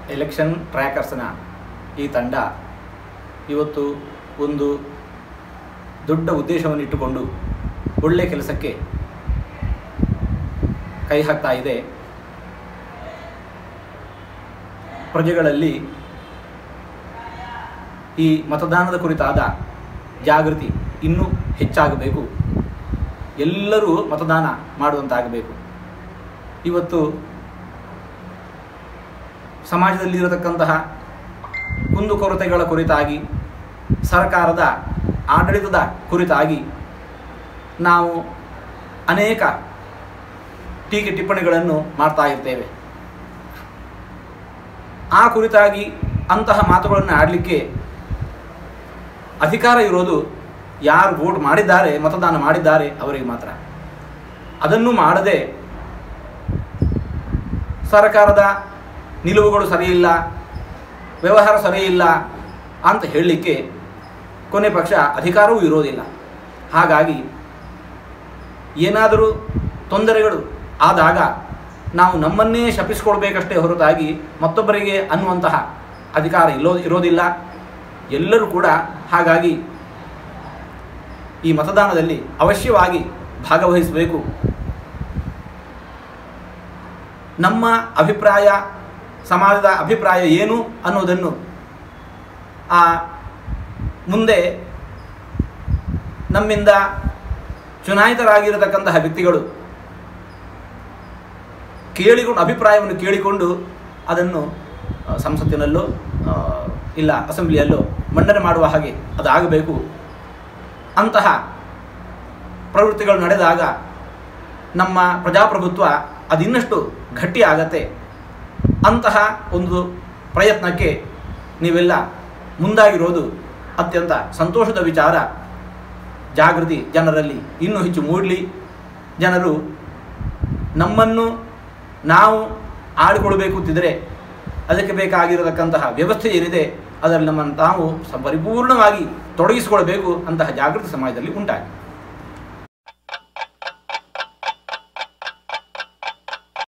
election ಟ್ರ್ಯಾಕರ್ಸ್ನ ಈ ತಂಡ ಇವತ್ತು ಒಂದು ದೊಡ್ಡ ಉದ್ದೇಶವನ್ನು ಇಟ್ಟುಕೊಂಡು ಒಳ್ಳೆಯ ಕೆಲಸಕ್ಕೆ ಕೈ ಹಾಕ್ತಾ ಇದೆ ಪ್ರಜೆಗಳಲ್ಲಿ ಈ ಮತದಾನದ ಕುರಿತಾದ ಜಾಗೃತಿ ಇನ್ನೂ ಹೆಚ್ಚಾಗಬೇಕು ಎಲ್ಲರೂ ಮತದಾನ ಮಾಡುವಂತಾಗಬೇಕು ಇವತ್ತು ಸಮಾಜದಲ್ಲಿರತಕ್ಕಂತಹ ಕುಂದುಕೊರತೆಗಳ ಕುರಿತಾಗಿ ಸರ್ಕಾರದ ಆಡಳಿತದ ಕುರಿತಾಗಿ ನಾವು ಅನೇಕ ಟೀಕೆ ಟಿಪ್ಪಣಿಗಳನ್ನು ಮಾಡ್ತಾ ಇರ್ತೇವೆ ಆ ಕುರಿತಾಗಿ ಅಂತಹ ಮಾತುಗಳನ್ನು ಆಡಲಿಕ್ಕೆ ಅಧಿಕಾರ ಇರೋದು ಯಾರು ವೋಟ್ ಮಾಡಿದ್ದಾರೆ ಮತದಾನ ಮಾಡಿದ್ದಾರೆ ಅವರಿಗೆ ಮಾತ್ರ ಅದನ್ನು ಮಾಡದೆ ಸರ್ಕಾರದ ನಿಲುವುಗಳು ಸರಿಯಿಲ್ಲ ವ್ಯವಹಾರ ಸರಿಯಿಲ್ಲ ಅಂತ ಹೇಳಲಿಕ್ಕೆ ಕೊನೆ ಪಕ್ಷ ಅಧಿಕಾರವೂ ಇರೋದಿಲ್ಲ ಹಾಗಾಗಿ ಏನಾದರೂ ತೊಂದರೆಗಳು ಆದಾಗ ನಾವು ನಮ್ಮನ್ನೇ ಶಪಿಸಿಕೊಳ್ಬೇಕಷ್ಟೇ ಹೊರತಾಗಿ ಮತ್ತೊಬ್ಬರಿಗೆ ಅನ್ನುವಂತಹ ಅಧಿಕಾರ ಇಲ್ಲೋ ಇರೋದಿಲ್ಲ ಎಲ್ಲರೂ ಕೂಡ ಹಾಗಾಗಿ ಈ ಮತದಾನದಲ್ಲಿ ಅವಶ್ಯವಾಗಿ ಭಾಗವಹಿಸಬೇಕು ನಮ್ಮ ಅಭಿಪ್ರಾಯ ಸಮಾಜದ ಅಭಿಪ್ರಾಯ ಏನು ಅನ್ನೋದನ್ನು ಆ ಮುಂದೆ ನಮ್ಮಿಂದ ಚುನಾಯಿತರಾಗಿರತಕ್ಕಂತಹ ವ್ಯಕ್ತಿಗಳು ಕೇಳಿಕೊಂಡು ಅಭಿಪ್ರಾಯವನ್ನು ಕೇಳಿಕೊಂಡು ಅದನ್ನು ಆ, ಸಂಸತ್ತಿನಲ್ಲೋ ಆ, ಇಲ್ಲ ಅಸೆಂಬ್ಲಿಯಲ್ಲೋ ಮಂಡನೆ ಮಾಡುವ ಹಾಗೆ ಅದಾಗಬೇಕು ಅಂತಹ ಪ್ರವೃತ್ತಿಗಳು ನಡೆದಾಗ ನಮ್ಮ ಪ್ರಜಾಪ್ರಭುತ್ವ ಅದಿನ್ನಷ್ಟು ಗಟ್ಟಿ ಆಗತ್ತೆ ಅಂತಹ ಒಂದು ಪ್ರಯತ್ನಕ್ಕೆ ನೀವೆಲ್ಲ ಮುಂದಾಗಿರೋದು ಅತ್ಯಂತ ಸಂತೋಷದ ವಿಚಾರ ಜಾಗೃತಿ ಜನರಲ್ಲಿ ಇನ್ನೂ ಹೆಚ್ಚು ಮೂಡಲಿ ಜನರು ನಮ್ಮನ್ನು ನಾವು ಆಡಿಕೊಳ್ಬೇಕು ಅಂತಿದ್ರೆ ಅದಕ್ಕೆ ಬೇಕಾಗಿರತಕ್ಕಂತಹ ವ್ಯವಸ್ಥೆ ಏನಿದೆ ಅದರಲ್ಲಿ ನಮ್ಮನ್ನು ತಾವು ಸ- ಪರಿಪೂರ್ಣವಾಗಿ ತೊಡಗಿಸಿಕೊಳ್ಬೇಕು ಅಂತಹ ಜಾಗೃತಿ ಸಮಾಜದಲ್ಲಿ ಉಂಟಾಗಿದೆ